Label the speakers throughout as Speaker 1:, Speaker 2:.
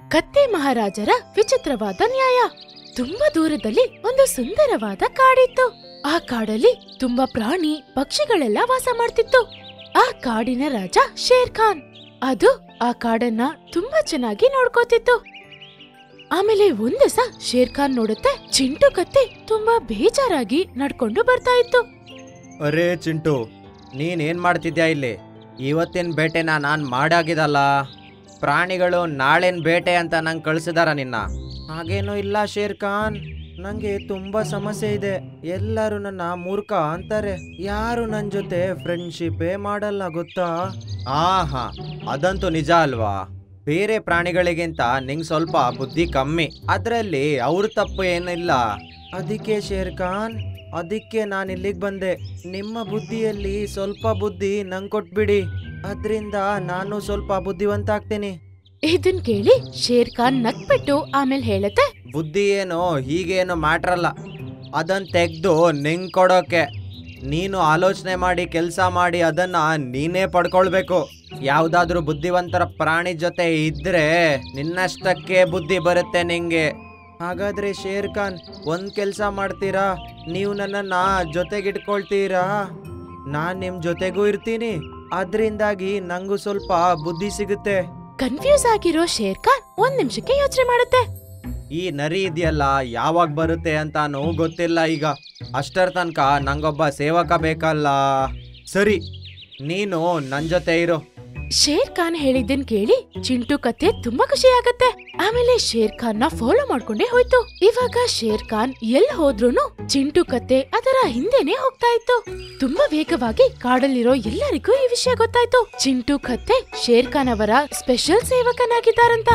Speaker 1: ಕತ್ತೆ ಮಹಾರಾಜರ ವಿಚಿತ್ರವಾದ ನ್ಯಾಯ ತುಂಬಾ ದೂರದಲ್ಲಿ ಒಂದು ಸುಂದರವಾದ ಕಾಡಿತ್ತು ಆ ಕಾಡಲ್ಲಿ ತುಂಬಾ ಪ್ರಾಣಿ ಪಕ್ಷಿಗಳೆಲ್ಲ ವಾಸ ಮಾಡ್ತಿತ್ತು ಆ ಕಾಡಿನ ರಾಜ ಶೇರ್ ಖಾನ್ ಅದು ಆ ಕಾಡನ್ನ ತುಂಬಾ ಚೆನ್ನಾಗಿ ನೋಡ್ಕೋತಿತ್ತು ಆಮೇಲೆ ಒಂದಿವಸ ಶೇರ್ ಖಾನ್ ನೋಡುತ್ತೆ ಚಿಂಟು ಕತ್ತೆ ತುಂಬಾ ಬೇಜಾರಾಗಿ ನಡ್ಕೊಂಡು ಬರ್ತಾ ಇತ್ತು
Speaker 2: ಅರೇ ಚಿಂಟು ನೀನೇನ್ ಮಾಡ್ತಿದ್ಯಾ ಇಲ್ಲಿ ಇವತ್ತಿನ ಬೇಟೆನ ನಾನು ಮಾಡಾಗಿದಲ್ಲ ಪ್ರಾಣಿಗಳು ನಾಳೆನ್ ಬೇಟೆ ಅಂತ ನಂಗೆ ಕಳಿಸಿದಾರ ನಿನ್ನ ಹಾಗೇನೂ ಇಲ್ಲ ಶೇರ್ ಖಾನ್ ನಂಗೆ ತುಂಬಾ ಸಮಸ್ಯೆ ಇದೆ ಎಲ್ಲರೂ ನನ್ನ ಮೂರ್ಖ ಅಂತಾರೆ ಯಾರು ನನ್ನ ಜೊತೆ ಫ್ರೆಂಡ್ಶಿಪ್ಪೇ ಮಾಡಲ್ಲ ಗೊತ್ತಾ ಆಹಾ ಅದಂತೂ ನಿಜ ಅಲ್ವಾ ಬೇರೆ ಪ್ರಾಣಿಗಳಿಗಿಂತ ನಿಂಗೆ ಸ್ವಲ್ಪ ಬುದ್ಧಿ ಕಮ್ಮಿ ಅದರಲ್ಲಿ ಅವ್ರ ತಪ್ಪು ಏನಿಲ್ಲ ಅದಕ್ಕೆ ಶೇರ್ ಖಾನ್ ಅದಕ್ಕೆ ನಾನು ಇಲ್ಲಿಗೆ ಬಂದೆ ನಿಮ್ಮ ಬುದ್ಧಿಯಲ್ಲಿ ಸ್ವಲ್ಪ ಬುದ್ಧಿ ನಂಗೆ ಕೊಟ್ಬಿಡಿ ಅದರಿಂದ ನಾನು ಸ್ವಲ್ಪ ಬುದ್ಧಿವಂತ ಆಗ್ತೀನಿ
Speaker 1: ಇದನ್ ಕೇಳಿ ಶೇರ್ ಖಾನ್ ನಕ್ಬಿಟ್ಟು ಆಮೇಲೆ ಹೇಳತ್ತೆ
Speaker 2: ಬುದ್ಧಿ ಏನು ಹೀಗೇನು ಮ್ಯಾಟ್ರಲ್ಲ ಅದನ್ನ ತೆಗೆದು ನಿಂಗೆ ಕೊಡೋಕೆ ನೀನು ಆಲೋಚನೆ ಮಾಡಿ ಕೆಲಸ ಮಾಡಿ ಅದನ್ನ ನೀನೇ ಪಡ್ಕೊಳ್ಬೇಕು ಯಾವ್ದಾದ್ರೂ ಬುದ್ಧಿವಂತರ ಪ್ರಾಣಿ ಜೊತೆ ಇದ್ರೆ ನಿನ್ನಷ್ಟಕ್ಕೆ ಬುದ್ಧಿ ಬರುತ್ತೆ ನಿಂಗೆ ಹಾಗಾದ್ರೆ ಶೇರ್ ಖಾನ್ ಒಂದ್ ಕೆಲಸ ಮಾಡ್ತೀರಾ ನೀವು ನನ್ನನ್ನ ಜೊತೆಗಿಟ್ಕೊಳ್ತೀರಾ ನಾನ್ ನಿಮ್ ಜೊತೆಗೂ ಇರ್ತೀನಿ ಅದ್ರಿಂದಾಗಿ ನಂಗೂ ಸ್ವಲ್ಪ ಬುದ್ಧಿ ಸಿಗುತ್ತೆ
Speaker 1: ಕನ್ಫ್ಯೂಸ್ ಆಗಿರೋ ಶೇರ್ ಖಾನ್ ಒಂದ್ ನಿಮಿಷಕ್ಕೆ ಯೋಚನೆ ಮಾಡುತ್ತೆ
Speaker 2: ಈ ನರಿ ಇದೆಯಲ್ಲ ಯಾವಾಗ ಬರುತ್ತೆ ಅಂತಾನು ಗೊತ್ತಿಲ್ಲ ಈಗ ಅಷ್ಟರ ತನಕ ನಂಗೊಬ್ಬ ಸೇವಕ ಬೇಕಲ್ಲ ಸರಿ ನೀನು ನನ್ ಜೊತೆ ಇರು
Speaker 1: ಶೇರ್ ಖಾನ್ ಹೇಳಿದ್ದನ್ ಕೇಳಿ ಚಿಂಟು ಕತ್ತೆ ತುಂಬಾ ಖುಷಿ ಆಗತ್ತೆ ಆಮೇಲೆ ಶೇರ್ ಖಾನ್ ನ ಫಾಲೋ ಮಾಡ್ಕೊಂಡೇ ಹೋಯ್ತು ಇವಾಗ ಶೇರ್ ಖಾನ್ ಎಲ್ ಹೋದ್ರೂನು ಚಿಂಟು ಕತ್ತೆ ಅದರ ಹಿಂದೆನೆ ಹೋಗ್ತಾ ಇತ್ತು ತುಂಬಾ ವೇಗವಾಗಿ ಕಾಡಲ್ಲಿರೋ ಎಲ್ಲರಿಗೂ ಈ ವಿಷಯ ಗೊತ್ತಾಯ್ತು ಚಿಂಟು ಕತ್ತೆ ಶೇರ್ ಖಾನ್ ಅವರ ಸ್ಪೆಷಲ್ ಸೇವಕನಾಗಿದ್ದಾರಂತ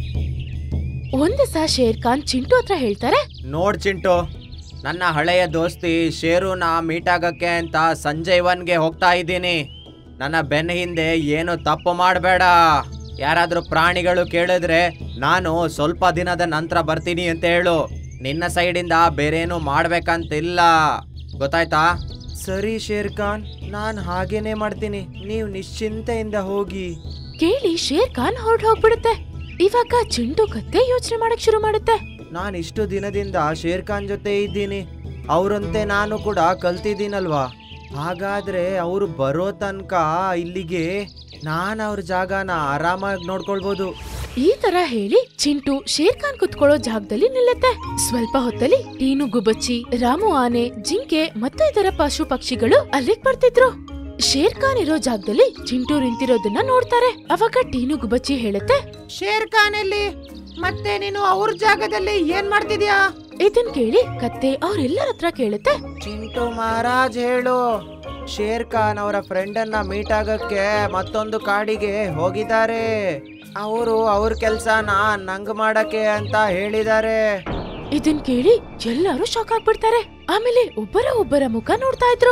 Speaker 1: ಒಂದಿವಸ ಶೇರ್ ಖಾನ್ ಚಿಂಟು ಹತ್ರ ಹೇಳ್ತಾರೆ
Speaker 2: ನೋಡ್ ಚಿಂಟು ನನ್ನ ಹಳೆಯ ದೋಸ್ತಿ ಶೇರುನ ಮೀಟ್ ಆಗಕ್ಕೆ ಅಂತ ಸಂಜಯ್ ಹೋಗ್ತಾ ಇದ್ದೀನಿ ನನ್ನ ಬೆನ್ನ ಹಿಂದೆ ಏನು ತಪ್ಪು ಮಾಡಬೇಡ ಯಾರಾದ್ರೂ ಪ್ರಾಣಿಗಳು ಕೇಳಿದ್ರೆ ನಾನು ಸ್ವಲ್ಪ ದಿನದ ನಂತರ ಬರ್ತೀನಿ ಅಂತ ಹೇಳು ನಿನ್ನ ಸೈಡಿಂದ ಬೇರೇನು ಮಾಡ್ಬೇಕಂತಿಲ್ಲ ಗೊತ್ತಾಯ್ತಾ ಸರಿ ಶೇರ್ ಖಾನ್ ನಾನು ಹಾಗೇನೆ ಮಾಡ್ತೀನಿ ನೀವು ನಿಶ್ಚಿಂತೆಯಿಂದ ಹೋಗಿ
Speaker 1: ಕೇಳಿ ಶೇರ್ ಖಾನ್ ಹೊರಡ್ ಹೋಗ್ಬಿಡುತ್ತೆ ಇವಾಗ ಚಿಂಟು ಕತ್ತೆ ಯೋಚನೆ ಮಾಡಕ್ ಶುರು ಮಾಡುತ್ತೆ
Speaker 2: ನಾನು ಇಷ್ಟು ದಿನದಿಂದ ಶೇರ್ ಖಾನ್ ಜೊತೆ ಇದ್ದೀನಿ ಅವರಂತೆ ನಾನು ಕೂಡ ಕಲ್ತಿದ್ದೀನಲ್ವಾ ಹಾಗಾದ್ರೆ ಅವರು ಬರೋ ತನಕ ಇಲ್ಲಿಗೆ ನಾನು ಅವ್ರ ಜಾಗನ ಆರಾಮಾಗಿ ನೋಡ್ಕೊಳ್ಬೋದು
Speaker 1: ಈ ತರ ಹೇಳಿ ಚಿಂಟು ಶೇರ್ ಖಾನ್ ಕುತ್ಕೊಳ್ಳೋ ಜಾಗದಲ್ಲಿ ನಿಲ್ಲುತ್ತೆ ಸ್ವಲ್ಪ ಹೊತ್ತಲ್ಲಿ ಟೀನು ಗುಬಚ್ಚಿ ರಾಮು ಆನೆ ಜಿಂಕೆ ಮತ್ತು ಇದರ ಪಶು ಪಕ್ಷಿಗಳು ಅಲ್ಲಿಗ್ ಬರ್ತಿದ್ರು ಶೇರ್ ಖಾನ್ ಇರೋ ಜಾಗದಲ್ಲಿ ಚಿಂಟು ನಿಂತಿರೋದನ್ನ ನೋಡ್ತಾರೆ ಅವಾಗ ಟೀನು ಗುಬಚ್ಚಿ ಹೇಳುತ್ತೆ
Speaker 2: ಶೇರ್ ಖಾನ್ ಎಲ್ಲಿ ಮತ್ತೆ ನೀನು ಅವ್ರ ಜಾಗದಲ್ಲಿ ಏನ್ ಮಾಡ್ತಿದ್ಯಾ
Speaker 1: ಇದನ್ ಕೇಳಿ ಕತ್ತೆ ಅವ್ರೆಲ್ಲರ ಹತ್ರ ಕೇಳುತ್ತೆ
Speaker 2: ಚಿಂಟು ಮಹಾರಾಜ್ ಹೇಳು ಶೇರ್ ಖಾನ್ ಅವರ ಫ್ರೆಂಡ್ ಅನ್ನ ಮೀಟ್ ಆಗಕ್ಕೆ ಮತ್ತೊಂದು ಕಾಡಿಗೆ ಹೋಗಿದ್ದಾರೆ ಅವರು ಅವ್ರ ಕೆಲ್ಸನ ನಂಗ್ ಮಾಡಕ್ಕೆ ಅಂತ ಹೇಳಿದ್ದಾರೆ
Speaker 1: ಇದನ್ ಕೇಳಿ ಎಲ್ಲರೂ ಶಾಕ್ ಆಗ್ಬಿಡ್ತಾರೆ ಆಮೇಲೆ ಒಬ್ಬರ ಒಬ್ಬರ ಮುಖ ನೋಡ್ತಾ ಇದ್ರು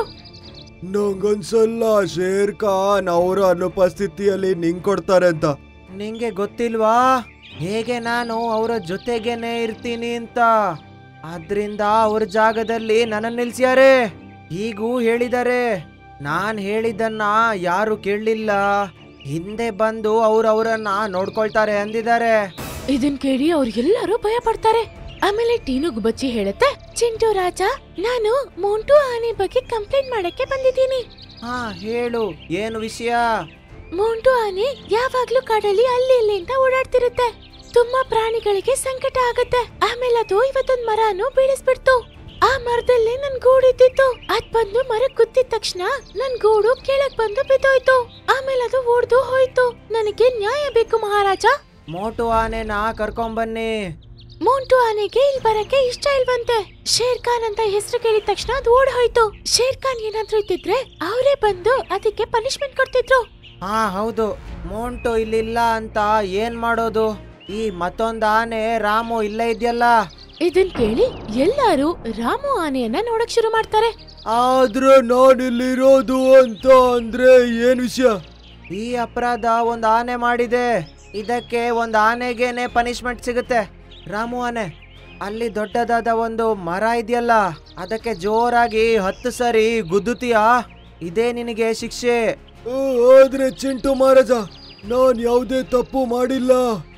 Speaker 3: ನಂಗನ್ಸಲ್ಲ ಶೇರ್ ಖಾನ್ ಅವರ ಅನುಪಸ್ಥಿತಿಯಲ್ಲಿ ನಿಂಗ್ ಕೊಡ್ತಾರೆ ಅಂತ
Speaker 2: ನಿಂಗೆ ಗೊತ್ತಿಲ್ವಾ ಹೇಗೆ ನಾನು ಅವರ ಜೊತೆಗೇನೆ ಇರ್ತೀನಿ ಅಂತ ಆದ್ರಿಂದ ಅವ್ರ ಜಾಗದಲ್ಲಿ ನನ್ನ ನಿಲ್ಸ್ಯಾರೆ ಹೀಗೂ ಹೇಳಿದ್ದಾರೆ ನಾನ್ ಹೇಳಿದ್ದನ್ನ ಯಾರು ಕೇಳಲಿಲ್ಲ ಹಿಂದೆ ಬಂದು ಅವ್ರು ಅವರನ್ನ ನೋಡ್ಕೊಳ್ತಾರೆ ಅಂದಿದ್ದಾರೆ
Speaker 1: ಇದನ್ ಕೇಳಿ ಅವ್ರು ಎಲ್ಲರೂ ಭಯ ಪಡ್ತಾರೆ ಆಮೇಲೆ ಟೀನು ಗುಬಚ್ಚಿ ಹೇಳುತ್ತೆ ಚಿಂಟು ರಾಜ ನಾನು ಮೋಂಟು ಆನೆ ಬಗ್ಗೆ ಕಂಪ್ಲೇಂಟ್ ಮಾಡಕ್ಕೆ ಬಂದಿದ್ದೀನಿ
Speaker 2: ಹಾ ಹೇಳು ಏನು ವಿಷಯ
Speaker 1: ಮೋಂಟು ಆನೆ ಯಾವಾಗ್ಲೂ ಕಾಡಲ್ಲಿ ಅಲ್ಲಿ ಇಲ್ಲಿ ಅಂತ ಓಡಾಡ್ತಿರುತ್ತೆ ತುಂಬಾ ಪ್ರಾಣಿಗಳಿಗೆ ಸಂಕಟ ಆಗತ್ತೆ ಆಮೇಲೆ ಅದು ಇವತ್ತೊಂದ್ ಮರನು ಬೀಳಿಸ್ಬಿಡ್ತು ಆ ಮರದಲ್ಲಿ ನನ್ ಗೂಡು ಇದ್ದಿತ್ತು ಅದ್ ಬಂದು ಮರ ಕುತ್ತಿದ ತಕ್ಷಣ ನನ್ ಗೂಡು ಕೆಳಗ್ ಬಂದು ಬಿದ್ದೋಯ್ತು ಆಮೇಲೆ ಅದು ಓಡ್ದು ಹೋಯ್ತು ನನಗೆ ನ್ಯಾಯ ಬೇಕು ಮಹಾರಾಜ
Speaker 2: ಮೋಟು ಆನೆನ ಕರ್ಕೊಂಬನ್ನಿ
Speaker 1: ಮೋಂಟು ಆನೆಗೆ ಇಲ್ಲಿ ಬರಕ್ಕೆ ಇಷ್ಟ ಇಲ್ವಂತೆ ಶೇರ್ ಖಾನ್ ಅಂತ ಹೆಸರು ಕೇಳಿದ ತಕ್ಷಣ ಅದು ಓಡ್ ಹೋಯ್ತು ಶೇರ್ ಖಾನ್ ಏನಾದ್ರೂ ಇದ್ದಿದ್ರೆ ಅವರೇ ಬಂದು ಅದಕ್ಕೆ ಪನಿಷ್ಮೆಂಟ್ ಕೊಡ್ತಿದ್ರು
Speaker 2: ಹಾ ಹೌದು ಮೋಂಟು ಇಲ್ಲಿಲ್ಲ ಅಂತ ಏನ್ ಮಾಡೋದು ಈ ಮತ್ತೊಂದು ಆನೆ ರಾಮು ಇಲ್ಲೇ ಇದೆಯಲ್ಲ
Speaker 1: ಇದನ್ ಕೇಳಿ ಎಲ್ಲಾರು ರಾಮು ಆನೆಯನ್ನ ನೋಡಕ್ ಶುರು ಮಾಡ್ತಾರೆ
Speaker 3: ಆದ್ರೆ ನಾನಿಲ್ಲಿರೋದು ಅಂತ ಅಂದ್ರೆ ಏನ್ ವಿಷಯ
Speaker 2: ಈ ಅಪರಾಧ ಒಂದು ಆನೆ ಮಾಡಿದೆ ಇದಕ್ಕೆ ಒಂದು ಆನೆಗೇನೆ ಪನಿಷ್ಮೆಂಟ್ ಸಿಗುತ್ತೆ ರಾಮು ಆನೆ ಅಲ್ಲಿ ದೊಡ್ಡದಾದ ಒಂದು ಮರ ಇದೆಯಲ್ಲ ಅದಕ್ಕೆ ಜೋರಾಗಿ ಹತ್ತು ಸರಿ ಗುದ್ದುತ್ತೀಯಾ ಇದೇ ನಿನಗೆ ಶಿಕ್ಷೆ
Speaker 3: ಆ, ಆದ್ರೆ ಚಿಂಟು ಮಹಾರಾಜ ನಾನ್ ಯಾವುದೇ ತಪ್ಪು ಮಾಡಿಲ್ಲ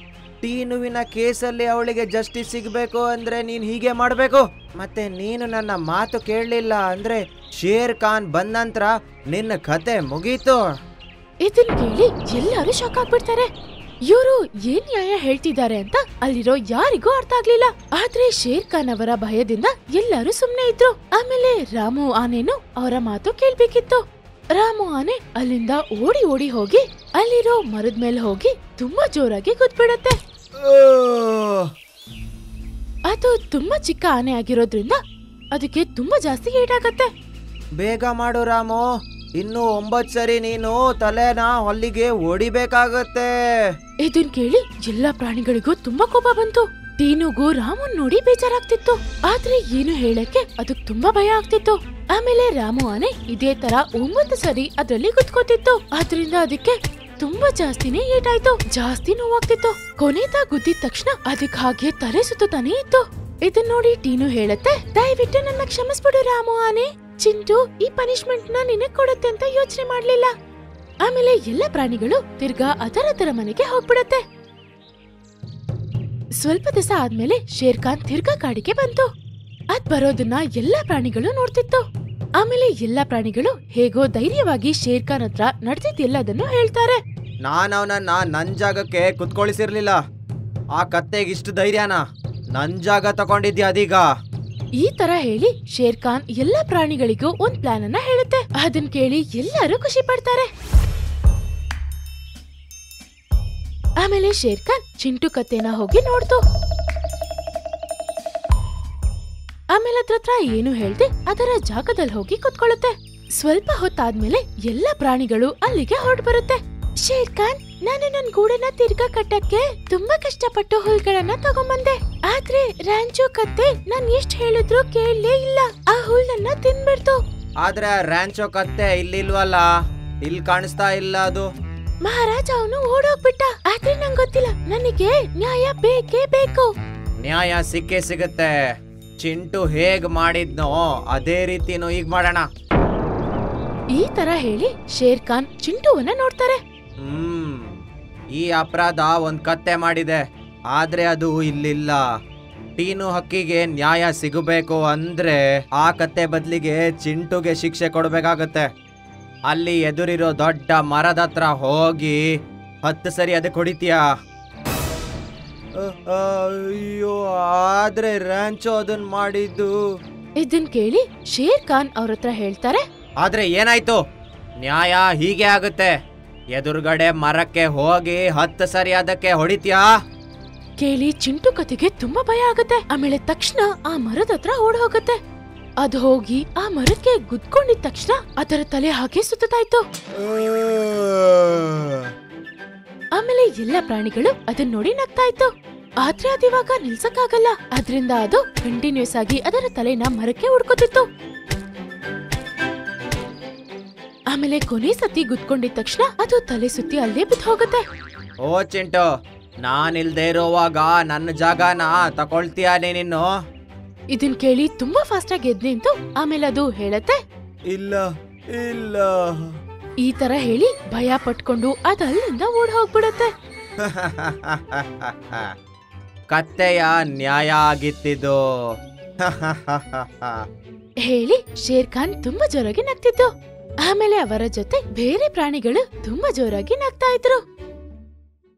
Speaker 2: ಟೀನುವಿನ ಕೇಸಲ್ಲಿ ಅವಳಿಗೆ ಜಸ್ಟಿಸ್ ಸಿಗ್ಬೇಕು ಅಂದ್ರೆ ನೀನ್ ಹೀಗೆ ಮಾಡ್ಬೇಕು ಮತ್ತೆ ನೀನು ನನ್ನ ಮಾತು ಕೇಳಲಿಲ್ಲ ಅಂದ್ರೆ ಶೇರ್ ಖಾನ್ ಬಂದ ನಂತರ ನಿನ್ನ ಕತೆ ಮುಗೀತು
Speaker 1: ಇದನ್ ಕೇಳಿ ಎಲ್ಲರೂ ಶಾಕ್ ಆಗ್ಬಿಡ್ತಾರೆ ಇವರು ಏನ್ ನ್ಯಾಯ ಹೇಳ್ತಿದ್ದಾರೆ ಅಂತ ಅಲ್ಲಿರೋ ಯಾರಿಗೂ ಅರ್ಥ ಆಗ್ಲಿಲ್ಲ ಆದ್ರೆ ಶೇರ್ ಖಾನ್ ಅವರ ಭಯದಿಂದ ಎಲ್ಲರೂ ಸುಮ್ನೆ ಇದ್ರು ಆಮೇಲೆ ರಾಮು ಆನೆನು ಅವರ ಮಾತು ಕೇಳ್ಬೇಕಿತ್ತು ರಾಮು ಆನೆ ಅಲ್ಲಿಂದ ಓಡಿ ಓಡಿ ಹೋಗಿ ಅಲ್ಲಿರೋ ಮರದ ಮೇಲೆ ಹೋಗಿ ತುಂಬಾ ಜೋರಾಗಿ ಗುದ್ಬಿಡತ್ತೆ ಅದು ತುಂಬಾ ಚಿಕ್ಕ ಆನೆ ಆಗಿರೋದ್ರಿಂದ ಅದಕ್ಕೆ ತುಂಬಾ ಜಾಸ್ತಿ ಏಟಾಗತ್ತೆ
Speaker 2: ಬೇಗ ಮಾಡು ರಾಮು ಇನ್ನು ಒಂಬತ್ ಸರಿ ನೀನು ತಲೆನ ಹೊಲ್ಲಿಗೆ ಹೊಡಿಬೇಕಾಗತ್ತೆ
Speaker 1: ಇದನ್ ಕೇಳಿ ಎಲ್ಲಾ ಪ್ರಾಣಿಗಳಿಗೂ ತುಂಬಾ ಕೋಪ ಬಂತು ಟೀನುಗೂ ರಾಮನ್ ನೋಡಿ ಬೇಜಾರಾಗ್ತಿತ್ತು ಆದ್ರೆ ಏನು ಹೇಳಕ್ಕೆ ಅದಕ್ ತುಂಬಾ ಭಯ ಆಗ್ತಿತ್ತು ಆಮೇಲೆ ರಾಮು ಆನೆ ಇದೇ ತರ ಒಂಬತ್ತು ಸರಿ ಅದ್ರಲ್ಲಿ ಕುತ್ಕೋತಿತ್ತು ಆದ್ರಿಂದ ಅದಕ್ಕೆ ತುಂಬಾ ಜಾಸ್ತಿನೇ ಏಟಾಯ್ತು ಜಾಸ್ತಿ ನೋವಾಗ್ತಿತ್ತು ಕೊನೆತ ಗುದ್ದಿದ ತಕ್ಷಣ ಅದಕ್ ಹಾಗೆ ತಲೆ ಸುತ್ತಾನೆ ಇತ್ತು ಇದನ್ ನೋಡಿ ಟೀನು ಹೇಳತ್ತೆ ದಯವಿಟ್ಟು ನನ್ನ ಕ್ಷಮಿಸ್ಬಿಡು ರಾಮು ಆನೆ ಚಿಂಟು ಈ ಪನಿಷ್ಮೆಂಟ್ ನ ನಿನಗ್ ಕೊಡುತ್ತೆ ಅಂತ ಯೋಚನೆ ಮಾಡ್ಲಿಲ್ಲ ಆಮೇಲೆ ಎಲ್ಲ ಪ್ರಾಣಿಗಳು ತಿರ್ಗಾ ಅದರದರ ಮನೆಗೆ ಹೋಗ್ಬಿಡತ್ತೆ ಸ್ವಲ್ಪ ದಿವಸ ಆದ್ಮೇಲೆ ಶೇರ್ ಖಾನ್ ತಿರ್ಗಾ ಕಾಡಿಗೆ ಬಂತು ಅದ್ ಬರೋದನ್ನ ಎಲ್ಲಾ ಪ್ರಾಣಿಗಳು ನೋಡ್ತಿತ್ತು ಆಮೇಲೆ ಎಲ್ಲಾ ಪ್ರಾಣಿಗಳು ಹೇಗೋ ಧೈರ್ಯವಾಗಿ ಶೇರ್ ಖಾನ್ ಹತ್ರ ನಡೆದಿದ್ದೆಲ್ಲದನ್ನು ಹೇಳ್ತಾರೆ
Speaker 2: ನಾನು ಅವನನ್ನ ನನ್ ಜಾಗಕ್ಕೆ ಕುತ್ಕೊಳಿಸಿರ್ಲಿಲ್ಲ ಆ ಕತ್ತೆಗೆ ಇಷ್ಟು ಧೈರ್ಯನಾ ನನ್ ಜಾಗ ತಗೊಂಡಿದ್ಯಾ ಅದೀಗ
Speaker 1: ಈ ತರ ಹೇಳಿ ಶೇರ್ ಖಾನ್ ಎಲ್ಲಾ ಪ್ರಾಣಿಗಳಿಗೂ ಒಂದ್ ಪ್ಲಾನ್ ಅನ್ನ ಹೇಳುತ್ತೆ ಅದನ್ ಕೇಳಿ ಎಲ್ಲರೂ ಖುಷಿ ಪಡ್ತಾರೆ ಆಮೇಲೆ ಶೇರ್ ಖಾನ್ ಚಿಂಟು ಕತ್ತೆನ ಹೋಗಿ ನೋಡ್ತು ಆಮೇಲೆ ಅದ್ರ ಹತ್ರ ಏನು ಹೇಳ್ದೆ ಅದರ ಜಾಗದಲ್ಲಿ ಹೋಗಿ ಕುತ್ಕೊಳ್ಳುತ್ತೆ ಸ್ವಲ್ಪ ಹೊತ್ತಾದ್ಮೇಲೆ ಎಲ್ಲ ಪ್ರಾಣಿಗಳು ಅಲ್ಲಿಗೆ ಹೊರಡ್ ಬರುತ್ತೆ ಶೇರ್ ಖಾನ್ ನಾನು ನನ್ ಗೂಡನ್ನ ತಿರ್ಗಾ ಕಟ್ಟಕ್ಕೆ ತುಂಬಾ ಕಷ್ಟಪಟ್ಟು ಹುಲ್ಗಳನ್ನ ತಗೊಂಬಂದೆ ಆದ್ರೆ ರ್ಯಾಂಚೋ ಕತ್ತೆ ನಾನ್ ಎಷ್ಟ್ ಹೇಳಿದ್ರು ಕೇಳಲೇ ಇಲ್ಲ ಆ ಹುಲ್ಲನ್ನ ತಿನ್ಬಿಡ್ತು
Speaker 2: ಆದ್ರೆ ರ್ಯಾಂಚೋ ಕತ್ತೆ ಇಲ್ಲಿಲ್ವಲ್ಲ ಇಲ್ಲಿ ಕಾಣಿಸ್ತಾ ಇಲ್ಲ ಅದು
Speaker 1: ಮಹಾರಾಜ ಅವನು ಓಡೋಗ್ಬಿಟ್ಟ ಆದ್ರೆ ನಂಗ್ ಗೊತ್ತಿಲ್ಲ ನನಗೆ ನ್ಯಾಯ ಬೇಕೇ ಬೇಕು
Speaker 2: ನ್ಯಾಯ ಸಿಕ್ಕೇ ಸಿಗುತ್ತೆ ಚಿಂಟು ಹೇಗ್ ಮಾಡಿದ್ನೋ ಅದೇ ರೀತಿನೂ ಈಗ ಮಾಡೋಣ
Speaker 1: ಈ ತರ ಹೇಳಿ ಶೇರ್ ಖಾನ್ ಚಿಂಟುವನ್ನ ನೋಡ್ತಾರೆ
Speaker 2: ಹ್ಮ್ ಈ ಅಪರಾಧ ಒಂದ್ ಕತ್ತೆ ಮಾಡಿದೆ ಆದ್ರೆ ಅದು ಇಲ್ಲಿಲ್ಲ ಟೀನು ಹಕ್ಕಿಗೆ ನ್ಯಾಯ ಸಿಗಬೇಕು ಅಂದ್ರೆ ಆ ಕತ್ತೆ ಬದ್ಲಿಗೆ ಚಿಂಟುಗೆ ಶಿಕ್ಷೆ ಕೊಡ್ಬೇಕಾಗತ್ತೆ ಅಲ್ಲಿ ಎದುರಿರೋ ದೊಡ್ಡ ಮರದ ಹತ್ರ ಹೋಗಿ ಹತ್ತು ಸರಿ ಅದಕ್ಕೆ ಹೊಡಿತೀಯಾ ಅಯ್ಯೋ ಆದ್ರೆ ರ್ಯಾಂಚೋ ಅದನ್ ಮಾಡಿದ್ದು
Speaker 1: ಇದನ್ ಕೇಳಿ ಶೇರ್ ಖಾನ್ ಅವ್ರ ಹತ್ರ ಹೇಳ್ತಾರೆ
Speaker 2: ಆದ್ರೆ ಏನಾಯ್ತು ನ್ಯಾಯ ಹೀಗೆ ಆಗುತ್ತೆ ಎದುರುಗಡೆ ಮರಕ್ಕೆ ಹೋಗಿ ಹತ್ತು ಸರಿ ಅದಕ್ಕೆ ಹೊಡಿತ್ಯಾ
Speaker 1: ಕೇಳಿ ಚಿಂಟು ಕತೆಗೆ ತುಂಬಾ ಭಯ ಆಗುತ್ತೆ ಆಮೇಲೆ ತಕ್ಷಣ ಆ ಮರದ ಹತ್ರ ಓಡ್ ಹೋಗುತ್ತೆ ಅದು ಹೋಗಿ ಆ ಮರಕ್ಕೆ ಗುದ್ಕೊಂಡಿದ ತಕ್ಷಣ ಅದರ ತಲೆ ಹಾಗೆ ಸುತ್ತಾಯ್ತು ಆಮೇಲೆ ಎಲ್ಲ ಪ್ರಾಣಿಗಳು ಅದನ್ನ ನೋಡಿ ನಗ್ತಾ ಇತ್ತು ಆದ್ರೆ ಅದಿವಾಗ ನಿಲ್ಸಕ್ಕಾಗಲ್ಲ ಅದ್ರಿಂದ ಅದು ಕಂಟಿನ್ಯೂಸ್ ಆಗಿ ಅದರ ತಲೆನ ಮರಕ್ಕೆ ಹುಡ್ಕೋತಿತ್ತು ಆಮೇಲೆ ಕೊನೆ ಸತಿ ಗುದ್ಕೊಂಡಿದ ತಕ್ಷಣ ಅದು ತಲೆ ಸುತ್ತಿ ಅಲ್ಲೇ ಬಿದ್ದು ಹೋಗುತ್ತೆ
Speaker 2: ಓ ಚಿಂಟು ನಾನಿಲ್ದೇ ಇರೋವಾಗ ನನ್ನ ಜಾಗನ ತಕೊಳ್ತೀಯ ನೀನಿನ್ನು
Speaker 1: ಇದನ್ ಕೇಳಿ ತುಂಬಾ ಫಾಸ್ಟ್ ಆಗಿ ಎದ್ ನಿಂತು ಆಮೇಲೆ ಅದು ಹೇಳತ್ತೆ
Speaker 3: ಇಲ್ಲ ಇಲ್ಲ
Speaker 1: ಈ ತರ ಹೇಳಿ ಭಯ ಪಟ್ಕೊಂಡು ಅದ್ ಅಲ್ಲಿಂದ ಓಡ್ ಹೋಗ್ಬಿಡತ್ತೆ
Speaker 2: ಕತ್ತೆಯ ನ್ಯಾಯ ಆಗಿತ್ತಿದ್ದು
Speaker 1: ಹೇಳಿ ಶೇರ್ ಖಾನ್ ತುಂಬಾ ಜೋರಾಗಿ ನಗ್ತಿದ್ದು ಆಮೇಲೆ ಅವರ ಜೊತೆ ಬೇರೆ ಪ್ರಾಣಿಗಳು ತುಂಬಾ ಜೋರಾಗಿ ನಗ್ತಾ ಇದ್ರು